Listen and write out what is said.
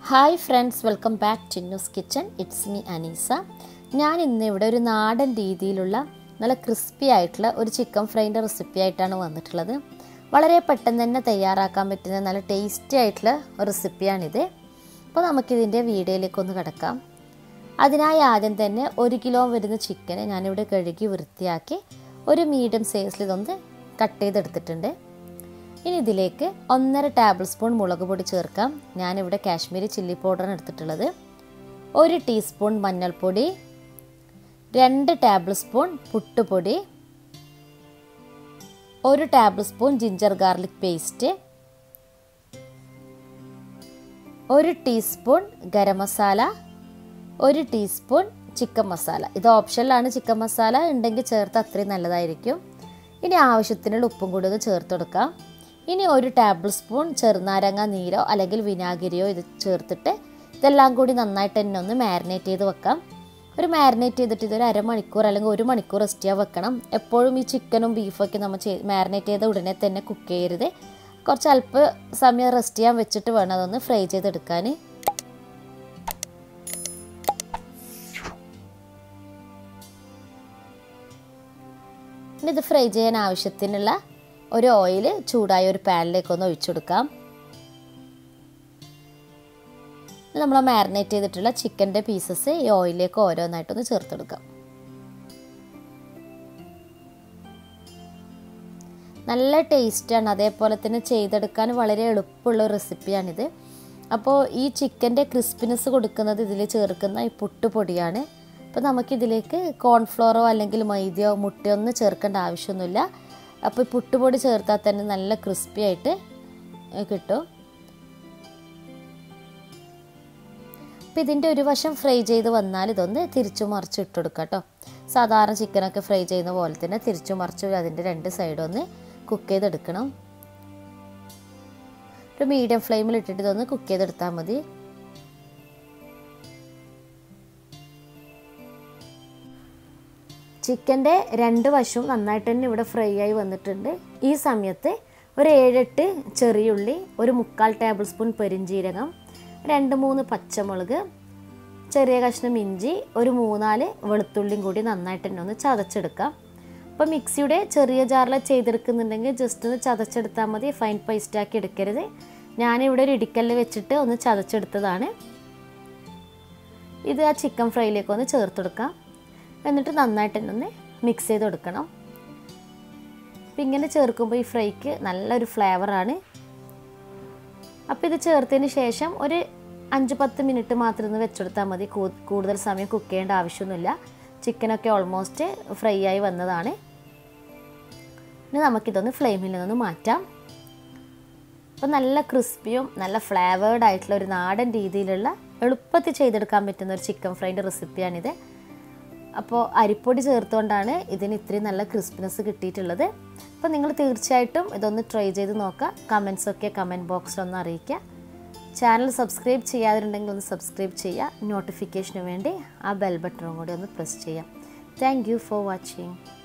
hi friends welcome back to news kitchen it's me Aneesa ഞാൻ ഇന്ന് ഇവിടെ ഒരു നാടൻ രീതിയിലുള്ള നല്ല ക്രിസ്പി ആയിട്ടുള്ള ഒരു ചിക്കൻ ഫ്രൈൻ്റെ റെസിപ്പി ആയിട്ടാണ് വന്നിട്ടുള്ളത് വളരെ പെട്ടെന്ന് തന്നെ തയ്യാറാക്കാൻ പറ്റുന്ന നല്ല ടേസ്റ്റി ആയിട്ടുള്ള ഒരു റെസിപ്പിയാണിത് അപ്പോൾ നമുക്കിതിൻ്റെ വീഡിയോയിലേക്ക് ഒന്ന് കിടക്കാം അതിനായി ആദ്യം തന്നെ ഒരു കിലോ വരുന്ന ചിക്കന് ഞാനിവിടെ കഴുകി വൃത്തിയാക്കി ഒരു മീഡിയം സൈസിൽ ഇതൊന്ന് കട്ട് ചെയ്തെടുത്തിട്ടുണ്ട് ഇനി ഇതിലേക്ക് ഒന്നര ടേബിൾ സ്പൂൺ മുളക് പൊടി ചേർക്കാം ഞാനിവിടെ കാശ്മീരി ചില്ലി പൗഡറാണ് എടുത്തിട്ടുള്ളത് ഒരു ടീസ്പൂൺ മഞ്ഞൾപ്പൊടി രണ്ട് ടേബിൾ സ്പൂൺ പുട്ടുപൊടി ഒരു tablespoon ginger garlic paste ഒരു ടീസ്പൂൺ ഗരം മസാല ഒരു ടീസ്പൂൺ ചിക്കൻ മസാല ഇത് ഓപ്ഷനിലാണ് ചിക്കൻ മസാല ഉണ്ടെങ്കിൽ ചേർത്ത് അത്രയും നല്ലതായിരിക്കും ഇനി ആവശ്യത്തിനുള്ള ഉപ്പും കൂടി ഒന്ന് ചേർത്ത് കൊടുക്കാം ഇനി ഒരു ടേബിൾ സ്പൂൺ ചെറുനാരങ്ങ നീരോ അല്ലെങ്കിൽ വിനാഗിരിയോ ഇത് ചേർത്തിട്ട് ഇതെല്ലാം കൂടി നന്നായിട്ട് തന്നെ ഒന്ന് മാരിനേറ്റ് ചെയ്ത് വെക്കാം ഒരു മാരിനേറ്റ് ചെയ്തിട്ട് ഇതൊരു അരമണിക്കൂർ അല്ലെങ്കിൽ ഒരു മണിക്കൂർ റെസ്റ്റ് ചെയ്യാൻ വെക്കണം എപ്പോഴും ഈ ചിക്കനും ബീഫൊക്കെ നമ്മൾ മാരിനേറ്റ് ചെയ്ത ഉടനെ തന്നെ കുക്ക് ചെയ്യരുത് കുറച്ച് അല്പ സമയം റെസ്റ്റ് ചെയ്യാൻ വെച്ചിട്ട് വേണം അതൊന്ന് ഫ്രൈ ചെയ്തെടുക്കാൻ ഇനി ഇത് ഫ്രൈ ചെയ്യാൻ ആവശ്യത്തിനുള്ള ഒരു ഓയിൽ ചൂടായ ഒരു പാനിലേക്ക് ഒന്ന് ഒഴിച്ചു കൊടുക്കാം നമ്മൾ മാരിനേറ്റ് ചെയ്തിട്ടുള്ള ചിക്കൻ്റെ പീസസ് ഈ ഓയിലേക്ക് ഓരോന്നായിട്ടൊന്ന് ചേർത്തെടുക്കാം നല്ല ടേസ്റ്റാണ് അതേപോലെ തന്നെ ചെയ്തെടുക്കാൻ വളരെ എളുപ്പമുള്ള ഒരു റെസിപ്പിയാണിത് അപ്പോൾ ഈ ചിക്കൻ്റെ ക്രിസ്പിനെസ് കൊടുക്കുന്നത് ഇതിൽ ചേർക്കുന്ന ഈ പുട്ടുപൊടിയാണ് അപ്പോൾ നമുക്കിതിലേക്ക് കോൺഫ്ലോറോ അല്ലെങ്കിൽ മൈദയോ മുട്ടയോ ഒന്നും ചേർക്കേണ്ട ആവശ്യമൊന്നുമില്ല അപ്പോൾ ഈ പുട്ടുപൊടി ചേർത്താൽ തന്നെ നല്ല ക്രിസ്പി ആയിട്ട് കിട്ടും അപ്പോൾ ഇതിൻ്റെ ഒരു വശം ഫ്രൈ ചെയ്ത് വന്നാൽ ഇതൊന്ന് തിരിച്ചു മറിച്ച് ഇട്ട് കൊടുക്കുക കേട്ടോ സാധാരണ ചിക്കനൊക്കെ ഫ്രൈ ചെയ്യുന്ന പോലെ തന്നെ തിരിച്ചു മറിച്ച് അതിൻ്റെ രണ്ട് സൈഡും ഒന്ന് കുക്ക് ചെയ്തെടുക്കണം ഒരു മീഡിയം ഫ്ലെയിമിൽ ഇട്ടിട്ട് ഇതൊന്ന് കുക്ക് ചെയ്തെടുത്താൽ മതി ചിക്കൻ്റെ രണ്ട് വശവും നന്നായിട്ട് തന്നെ ഇവിടെ ഫ്രൈ ആയി വന്നിട്ടുണ്ട് ഈ സമയത്ത് ഒരു ഏഴെട്ട് ചെറിയുള്ളി ഒരു മുക്കാൽ ടേബിൾ സ്പൂൺ പെരിഞ്ജീരകം രണ്ട് മൂന്ന് പച്ചമുളക് ചെറിയ കഷ്ണം ഇഞ്ചി ഒരു മൂന്നാല് വെളുത്തുള്ളിയും കൂടി നന്നായിട്ട് തന്നെ ഒന്ന് ചതച്ചെടുക്കാം അപ്പോൾ മിക്സിയുടെ ചെറിയ ജാറിൽ ചെയ്തെടുക്കുന്നുണ്ടെങ്കിൽ ജസ്റ്റ് ഒന്ന് ചതച്ചെടുത്താൽ മതി ഫൈൻ പേസ്റ്റ് ആക്കി എടുക്കരുത് ഞാനിവിടെ ഒരു ഇടിക്കല്ല് വെച്ചിട്ട് ഒന്ന് ചതച്ചെടുത്തതാണ് ഇത് ആ ചിക്കൻ ഫ്രൈയിലേക്ക് ഒന്ന് ചേർത്തെടുക്കാം എന്നിട്ട് നന്നായിട്ട് തന്നെ ഒന്ന് മിക്സ് ചെയ്ത് കൊടുക്കണം അപ്പം ഇങ്ങനെ ചേർക്കുമ്പോൾ ഈ ഫ്രൈക്ക് നല്ലൊരു ഫ്ലേവറാണ് അപ്പോൾ ഇത് ചേർത്തതിന് ശേഷം ഒരു അഞ്ച് പത്ത് മിനിറ്റ് മാത്രം ഒന്ന് വെച്ചെടുത്താൽ മതി കൂടുതൽ സമയം കുക്ക് ചെയ്യേണ്ട ആവശ്യമൊന്നുമില്ല ചിക്കനൊക്കെ ഓൾമോസ്റ്റ് ഫ്രൈ ആയി വന്നതാണ് ഇനി നമുക്കിതൊന്ന് ഫ്ലെയിമിൽ നിന്നൊന്ന് മാറ്റാം അപ്പോൾ നല്ല ക്രിസ്പിയും നല്ല ഫ്ലേവേർഡ് ആയിട്ടുള്ള ഒരു നാടൻ രീതിയിലുള്ള എളുപ്പത്തിൽ ചെയ്തെടുക്കാൻ പറ്റുന്ന ഒരു ചിക്കൻ ഫ്രൈൻ്റെ റെസിപ്പിയാണിത് അപ്പോൾ അരിപ്പൊടി ചേർത്തുകൊണ്ടാണ് ഇതിന് ഇത്രയും നല്ല ക്രിസ്പിനെസ് കിട്ടിയിട്ടുള്ളത് അപ്പോൾ നിങ്ങൾ തീർച്ചയായിട്ടും ഇതൊന്ന് ട്രൈ ചെയ്ത് നോക്കുക കമൻസൊക്കെ കമൻറ്റ് ബോക്സിലൊന്ന് അറിയിക്കുക ചാനൽ സബ്സ്ക്രൈബ് ചെയ്യാതിരുണ്ടെങ്കിൽ ഒന്ന് സബ്സ്ക്രൈബ് ചെയ്യുക നോട്ടിഫിക്കേഷന് വേണ്ടി ആ ബെൽ ബട്ടണും കൂടി ഒന്ന് പ്രസ് ചെയ്യാം താങ്ക് യു ഫോർ വാച്ചിങ്